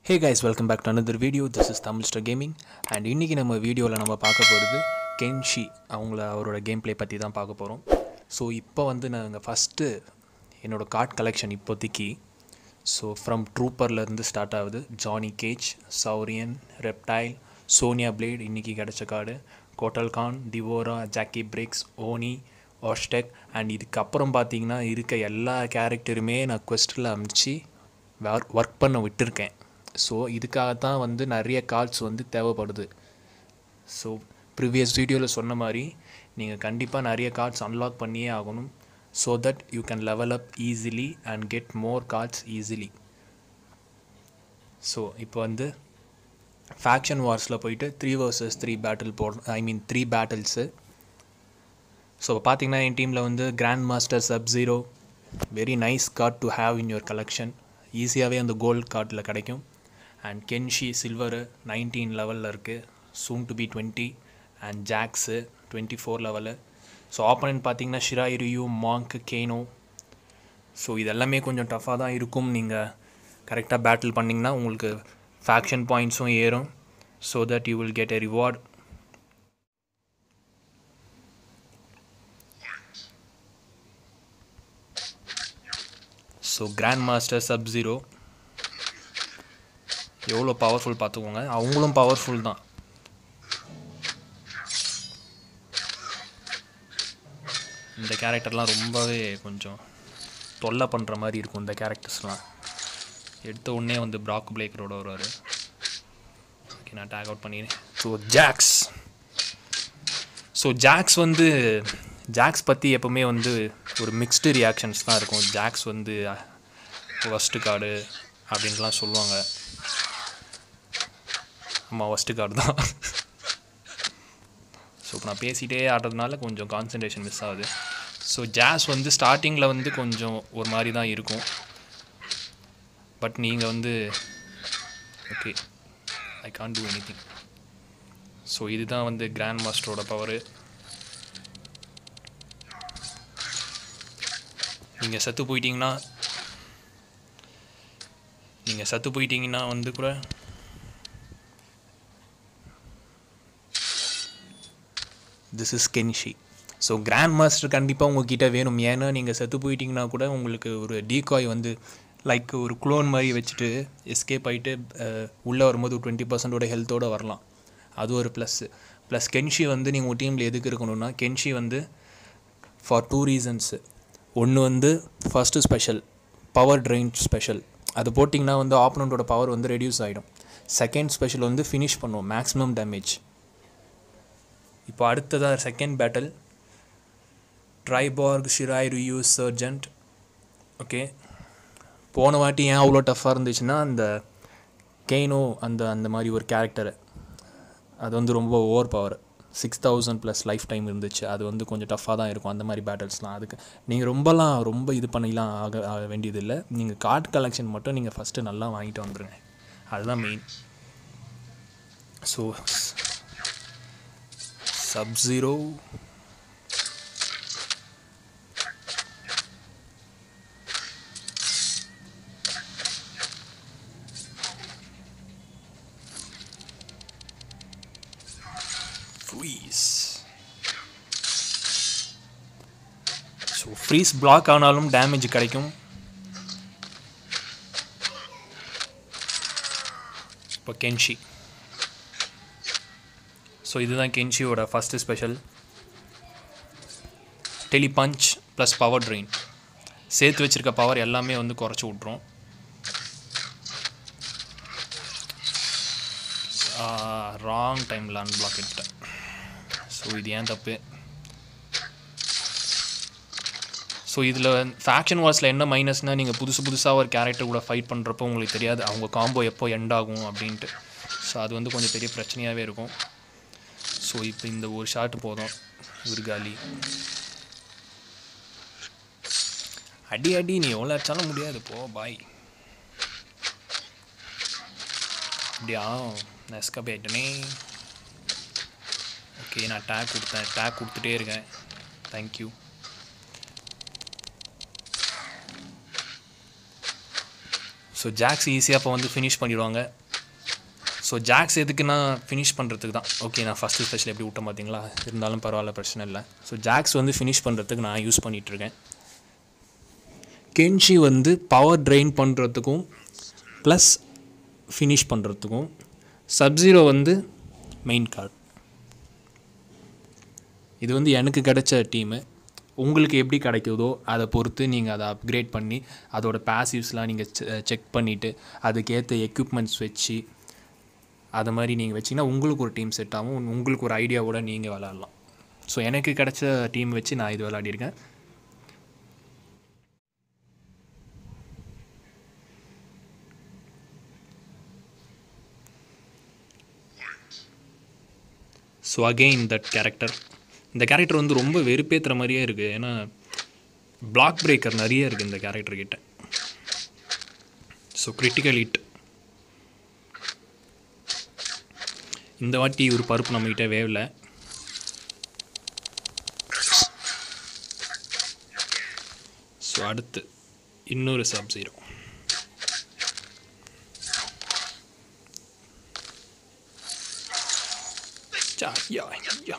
hey guys welcome back to another video this is Tamil star gaming and இன்றைக்கி நம்ம வீடியோவில் நம்ம பார்க்க போகிறது கென்ஷி அவங்கள அவரோட கேம் ப்ளே பற்றி தான் பார்க்க போகிறோம் ஸோ இப்போ வந்து நாங்கள் ஃபஸ்ட்டு என்னோடய கார்ட் கலெக்ஷன் இப்போதைக்கு ஸோ ஃப்ரம் ட்ரூப்பர்லேருந்து ஸ்டார்ட் ஆகுது ஜானி கேஜ் சௌரியன் ரெப்டைல் சோனியா பிளேட் இன்றைக்கி கிடச்ச card Kotal Kahn D'Vorah Jacqui Briggs ஓனி ஆஷ்டெக் அண்ட் இதுக்கப்புறம் பார்த்தீங்கன்னா இருக்க எல்லா கேரக்டருமே நான் questல அனுப்பிச்சு ஒர்க் பண்ண விட்டுருக்கேன் ஸோ இதுக்காகத்தான் வந்து நிறைய கார்ட்ஸ் வந்து தேவைப்படுது ஸோ ப்ரீவியஸ் வீடியோவில் சொன்ன மாதிரி நீங்கள் கண்டிப்பாக நிறைய கார்ட்ஸ் அன்லாக் பண்ணியே ஆகணும் so that you can level up easily and get more cards easily so இப்போ வந்து ஃபேக்ஷன் வார்ஸில் போயிட்டு த்ரீ வர்சஸ் த்ரீ பேட்டில் போட ஐ மீன் த்ரீ பேட்டில்ஸு ஸோ பார்த்தீங்கன்னா என் டீமில் வந்து grand master Sub Zero very nice card to have in your collection ஈஸியாகவே அந்த கோல்ட் கார்டில் கிடைக்கும் அண்ட் கென்ஷி சில்வரு நைன்டீன் லெவலில் இருக்குது soon to be twenty and Jax twenty four level so opponent பார்த்தீங்கன்னா Shirai Ryu monk Kano so இதெல்லாமே கொஞ்சம் டஃப்பாக தான் இருக்கும் நீங்கள் கரெக்டாக பேட்டில் பண்ணிங்கன்னா உங்களுக்கு ஃபேக்ஷன் பாயிண்ட்ஸும் ஏறும் so that you will get a reward so grand master Sub Zero எவ்வளோ பவர்ஃபுல் பார்த்துக்கோங்க அவங்களும் பவர்ஃபுல் தான் இந்த கேரக்டர்லாம் ரொம்பவே கொஞ்சம் தொல்லை பண்ணுற மாதிரி இருக்கும் இந்த கேரக்டர்ஸ்லாம் எடுத்த உடனே வந்து ப்ராக் பிளேக்கரோட வருவார் ஓகே நான் டேக் அவுட் பண்ணிடுறேன் ஸோ ஜாக்ஸ் ஸோ ஜாக்ஸ் வந்து ஜாக்ஸ் பற்றி எப்போவுமே வந்து ஒரு மிக்ஸ்டு ரியாக்ஷன்ஸ் தான் இருக்கும் ஜாக்ஸ் வந்து ஃபஸ்ட்டு கார்டு அப்படின்லாம் சொல்லுவாங்க ஆமாம் ஃபஸ்ட்டு கார்டு தான் ஸோ இப்போ நான் பேசிகிட்டே ஆடுறதுனால கொஞ்சம் கான்சன்ட்ரேஷன் மிஸ் ஆகுது ஸோ ஜாஸ் வந்து ஸ்டார்டிங்கில் வந்து கொஞ்சம் ஒரு மாதிரி தான் இருக்கும் பட் நீங்கள் வந்து okay I can do anything so இதுதான் வந்து கிராண்ட் மாஸ்டரோட பவரு நீங்கள் செத்து போயிட்டீங்கன்னா நீங்கள் செத்து போயிட்டீங்கன்னா வந்து கூட this is Kenshi so grand master கண்டிப்பாக உங்ககிட்ட வேணும் ஏன்னா நீங்கள் செத்து போயிட்டீங்கன்னா கூட உங்களுக்கு ஒரு டீகாய் வந்து லைக் ஒரு குளோன் மாதிரி வச்சுட்டு எஸ்கேப் ஆகிட்டு உள்ளே வரும்போது டுவெண்ட்டி பர்சன்டோட ஹெல்த்தோடு வரலாம் அது ஒரு ப்ளஸ்ஸு ப்ளஸ் கென்ஷி வந்து நீங்கள் உங்கள் டீமில் எதுக்கு இருக்கணும்னா கென்ஷி வந்து ஃபார் டூ ரீசன்ஸு ஒன்று வந்து first special power drain special அது போட்டிங்கன்னா வந்து ஆப்பனண்ட்டோட பவர் வந்து ரெடியூஸ் ஆகிடும் செகண்ட் ஸ்பெஷல் வந்து ஃபினிஷ் பண்ணும் மேக்ஸிமம் டேமேஜ் இப்போ அடுத்ததாக செகண்ட் பேட்டில் ட்ரைபார்க் ஷிராய் ரியூ சர்ஜென்ட் ஓகே போன வாட்டி ஏன் அவ்வளோ டஃப்பாக இருந்துச்சுன்னா அந்த கெய்னோ அந்த அந்த மாதிரி ஒரு கேரக்டரு அது வந்து ரொம்ப over power six thousand plus life time இருந்துச்சு அது வந்து கொஞ்சம் டஃப்பாக தான் இருக்கும் அந்த மாதிரி பேட்டில்ஸ்லாம் அதுக்கு நீங்கள் ரொம்பலாம் ரொம்ப இது பண்ணிலாம் ஆக ஆக வேண்டியதில்லை நீங்கள் கார்டு கலெக்ஷன் மட்டும் நீங்கள் ஃபஸ்ட்டு நல்லா வாங்கிட்டு வந்துடுங்க அதுதான் main so Sub Zero freeze so freeze block ஆனாலும் டேமேஜ் கிடைக்கும் இப்போ கென்ஷி ஸோ இதுதான் கென்ஷியோட first special tele punch plus power drain சேர்த்து வச்சுருக்க பவர் எல்லாமே வந்து குறைச்சி விட்ரும் ராங் டைமில் அன்பிளாக் எடுத்தேன் ஸோ இது ஏன் தப்பு ஸோ இதில் ஃபேக்ஷன் வார்ஸில் என்ன மைனஸ்னால் நீங்கள் புதுசு புதுசாக ஒரு கேரக்டர் கூட ஃபைட் பண்ணுறப்போ உங்களுக்கு தெரியாது அவங்க காம்போ எப்போ எண்ட் ஆகும் அப்படின்ட்டு ஸோ அது வந்து கொஞ்சம் பெரிய பிரச்சனையாகவே இருக்கும் ஸோ இப்போ இந்த ஒரு ஷாட் போதும் விருகாலி அடி அடி நீ எவ்வளோ அடிச்சாலும் முடியாது போ பாய் அப்படியா நான் எஸ்கப் ஆகிட்டனே ஓகே நான் டேக் கொடுத்தேன் டேக் கொடுத்துட்டே இருக்கேன் தேங்க்யூ ஸோ ஜாக்ஸ் ஈஸியாக இப்போ வந்து ஃபினிஷ் பண்ணிடுவாங்க ஸோ ஜாக்ஸ் எதுக்குன்னா ஃபினிஷ் பண்ணுறதுக்கு தான் ஓகே நான் ஃபஸ்ட்டு ஸ்பெஷல் எப்படி விட்டேன் பார்த்தீங்களா இருந்தாலும் பரவாயில்ல பிரச்சனை இல்லை ஸோ ஜாக்ஸ் வந்து ஃபினிஷ் பண்ணுறதுக்கு நான் யூஸ் பண்ணிகிட்ருக்கேன் கென்ஷி வந்து பவர் ட்ரெயின் பண்ணுறதுக்கும் ப்ளஸ் ஃபினிஷ் பண்ணுறதுக்கும் சப்ஜீரோ வந்து மெயின் கார்டு இது வந்து எனக்கு கிடைச்ச டீமு உங்களுக்கு எப்படி கிடைக்குதோ அதை பொறுத்து நீங்கள் அதை அப்கிரேட் பண்ணி அதோட பேசிவ்ஸ்லாம் நீங்கள் செக் பண்ணிவிட்டு அதுக்கேற்ற எக்யூப்மெண்ட்ஸ் வச்சு அது மாதிரி நீங்கள் வச்சிங்கன்னா உங்களுக்கு ஒரு டீம் செட் ஆகும் உங்களுக்கு ஒரு ஐடியாவோட நீங்கள் விளாட்லாம் ஸோ எனக்கு கிடைச்ச டீம் வச்சு நான் இது விளாடிருக்கேன் ஸோ அகெயின் தட் கேரக்டர் இந்த கேரக்டர் வந்து ரொம்ப வெறுப்பேற்றுற மாதிரியே இருக்குது ஏன்னா பிளாக் பிரேக்கர் நிறைய இருக்குது இந்த கேரக்டர் கிட்ட ஸோ கிரிட்டிக்கல் ஹிட் இந்த வாட்டி ஒரு பருப்பு நம்மக்கிட்ட வேவல ஸோ அடுத்து இன்னொரு Sub Zero yeah yeah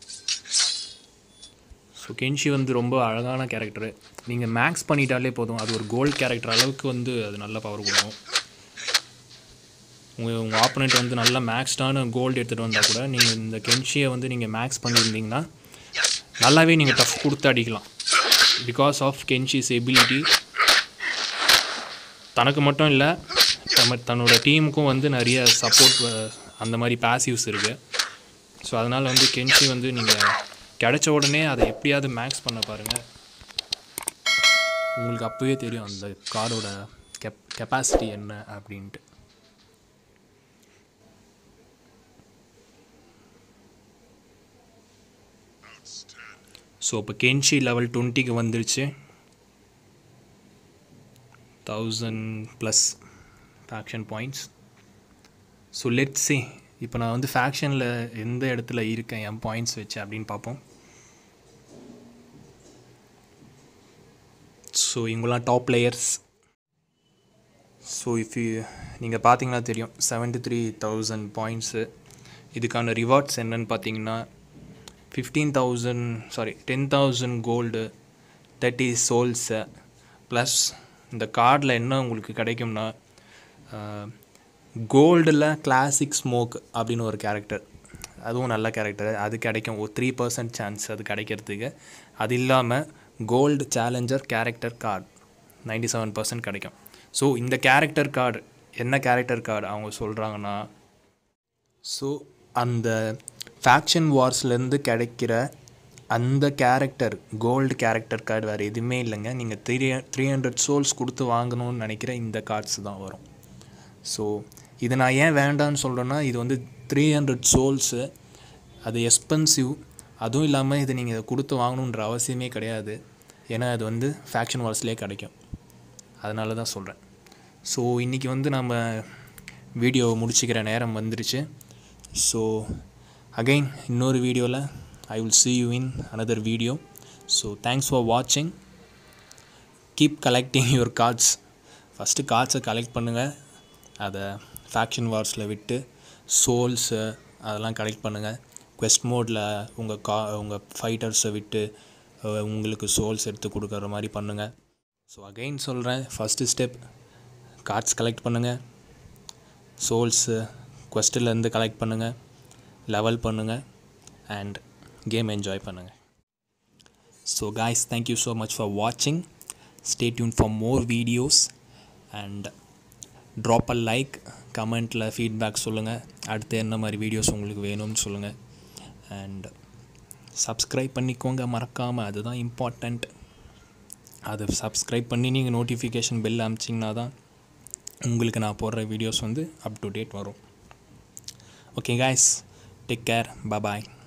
so Kenshi வந்து ரொம்ப அழகான கேரக்டரு நீங்கள் மேக்ஸ் பண்ணிட்டாலே போதும் அது ஒரு கோல்ட் கேரக்டர் அளவுக்கு வந்து அது நல்ல பவர் கொடுக்கும் உங்கள் உங்கள் ஆப்போனண்ட் வந்து நல்லா மேக்ஸ்டான கோல்டு எடுத்துகிட்டு வந்தால் கூட நீங்கள் இந்த கென்ஷியை வந்து நீங்கள் மேக்ஸ் பண்ணியிருந்தீங்கன்னா நல்லாவே நீங்கள் டஃப் கொடுத்து அடிக்கலாம் பிகாஸ் ஆஃப் கென்ஷிஸ் எபிலிட்டி தனக்கு மட்டும் இல்லை நம்ம தன்னோட டீமுக்கும் வந்து நிறைய சப்போர்ட் அந்த மாதிரி பேசிவ்ஸ் இருக்குது ஸோ அதனால் வந்து கென்ஷி வந்து நீங்கள் கிடைச்ச உடனே அதை எப்படியாவது மேக்ஸ் பண்ண பாருங்கள் உங்களுக்கு அப்போவே தெரியும் அந்த கார்டோட கெப் கெப்பாசிட்டி என்ன அப்படின்ட்டு ஸோ இப்போ கென்ஷி லெவல் டுவெண்ட்டிக்கு வந்துருச்சு thousand plus faction points so let see இப்போ நான் வந்து ஃபேக்ஷனில் எந்த இடத்துல இருக்கேன் என் பாயிண்ட்ஸ் வச்சு அப்படின்னு பார்ப்போம் ஸோ இவங்களாம் top players so if you நீங்கள் பார்த்தீங்கன்னா தெரியும் செவன்ட்டி த்ரீ தௌசண்ட் பாயிண்ட்ஸு இதுக்கான ரிவார்ட்ஸ் என்னன்னு பார்த்தீங்கன்னா fifteen thousand sorry ten thousand gold thirty souls plus இந்த கார்டில் என்ன உங்களுக்கு கிடைக்கும்னா கோல்டில் கிளாசிக் ஸ்மோக் அப்படின்னு ஒரு கேரக்டர் அதுவும் நல்ல கேரக்டர் அது கிடைக்கும் ஒரு த்ரீ பர்சன்ட் சான்ஸ் அது கிடைக்கிறதுக்கு அது இல்லாமல் gold challenger character card ninety seven percent கிடைக்கும் ஸோ இந்த கேரக்டர் கார்டு என்ன கேரக்டர் கார்டு அவங்க சொல்கிறாங்கன்னா ஸோ அந்த ஃபேக்ஷன் வார்ஸ்லேருந்து கிடைக்கிற அந்த கேரக்டர் கோல்டு கேரக்டர் கார்டு வேறு எதுவுமே இல்லைங்க நீங்கள் த்ரீ த்ரீ ஹண்ட்ரட் சோல்ஸ் கொடுத்து வாங்கணும்னு நினைக்கிற இந்த கார்ட்ஸ் தான் வரும் ஸோ இது நான் ஏன் வேண்டான்னு சொல்கிறேன்னா இது வந்து த்ரீ ஹண்ட்ரட் சோல்ஸு அது எக்ஸ்பென்சிவ் அதுவும் இல்லாமல் இது நீங்கள் கொடுத்து வாங்கணுன்ற அவசியமே கிடையாது ஏன்னா அது வந்து ஃபேக்ஷன் வால்ஸ்லேயே கிடைக்கும் அதனால தான் சொல்கிறேன் ஸோ இன்றைக்கி வந்து நம்ம வீடியோ முடிச்சுக்கிற நேரம் வந்துருச்சு ஸோ அகைன் இன்னொரு வீடியோவில் I will see you in another video so thanks for வாட்சிங் keep collecting your cards first கார்ட்ஸை கலெக்ட் பண்ணுங்கள் அதை ஃபேக்ஷன் வார்ஸில் விட்டு சோல்ஸு அதெல்லாம் கலெக்ட் பண்ணுங்கள் quest மோடில் உங்கள் கா உங்கள் ஃபைட்டர்ஸை விட்டு அஹ், உங்களுக்கு சோல்ஸ் எடுத்து கொடுக்குற மாதிரி பண்ணுங்கள் ஸோ அகைன் சொல்கிறேன் ஃபஸ்ட்டு ஸ்டெப் கார்ட்ஸ் கலெக்ட் பண்ணுங்கள் சோல்ஸு கொஸ்டிலேருந்து கலெக்ட் பண்ணுங்கள் லெவல் பண்ணுங்கள் அண்ட் கேம் என்ஜாய் பண்ணுங்கள் so guys thank you so much for watching stay tuned for more videos and drop a like கமெண்ட்டில் ஃபீட்பேக் சொல்லுங்கள் அடுத்து என்ன மாதிரி வீடியோஸ் உங்களுக்கு வேணும்னு சொல்லுங்கள் அண்ட் சப்ஸ்கிரைப் பண்ணிக்கோங்க மறக்காமல் அதுதான் இம்பார்ட்டண்ட் அதை சப்ஸ்கிரைப் பண்ணி நீங்கள் நோட்டிஃபிகேஷன் பெல் அமிச்சிங்கன்னா தான் உங்களுக்கு நான் போடுற வீடியோஸ் வந்து அப் டு டேட் வரும் okay guys take care bye